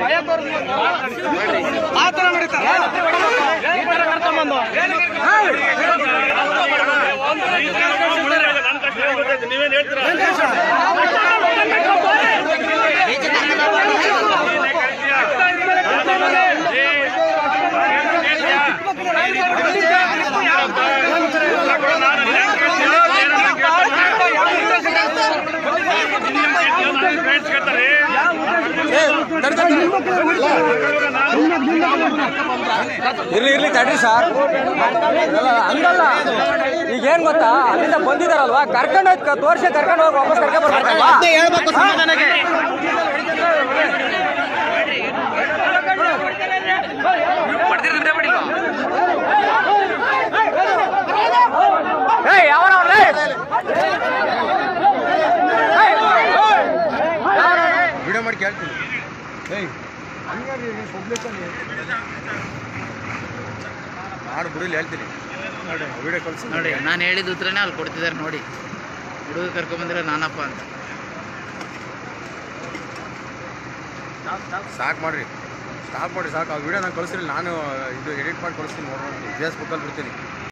ಆ ತರ ನಡೀತಾರೆ ಈ ತರ ಕರ್ಕೊಂಬಂದು ನೀವೇನ್ ಹೇಳ್ತೀರಾ ಕೇಳ್ತಾರೆ ಇರ್ಲಿ ಇರ್ಲಿ ತಡ್ರಿ ಸರ್ ಹಂಗಲ್ಲ ಈಗ ಏನ್ ಗೊತ್ತಾ ಅಲ್ಲಿಂದ ಬಂದಿದಾರಲ್ವಾ ಕರ್ಕೊಂಡು ಹೋಗಿ ತೋರ್ಸಿ ಕರ್ಕೊಂಡು ಹೋಗಿ ವಾಪಸ್ ಕರ್ಕೊಂಡು ಬರ್ಬೇಕಲ್ವಾ ಹೇಳ್ಬೇಕು ಸಮಾಧಾನಕ್ಕೆ ಏಯ್ ಯಾವನ ಅವ್ನು, ಏಯ್? ಏಯ್, ವಿಡಿಯೋ ಮಾಡಿ ಕೇಳ್ತೀನಿ ಏಯ್ ಮಾಡಿ ಬಿಡಿಲಿ ಹೇಳ್ತೀನಿ ವಿಡಿಯೋ ಕಳ್ಸಿ ನೋಡಿ ನಾನು ಹೇಳಿದ ಉತ್ತರನೇ ಅಲ್ಲಿ ಕೊಡ್ತಿದ್ದಾರೆ ನೋಡಿ ಹುಡುಗ ಕರ್ಕೊಂಬಂದಿರೋ ನಾನಪ್ಪ ಅಂತ ಸಾಕು ಮಾಡ್ರಿ ಸ್ಟಾಪ್ ಮಾಡಿ ಸಾಕು ಆ ವಿಡಿಯೋ ನಾನು ಕಳಿಸ್ರಿ ನಾನು ಇದು ಎಡಿಟ್ ಮಾಡಿ ಕಳಿಸ್ತೀನಿ ನೋಡೋಣ ಫೇಸ್ಬುಕ್ಕಲ್ಲಿ ಬಿಡ್ತೀನಿ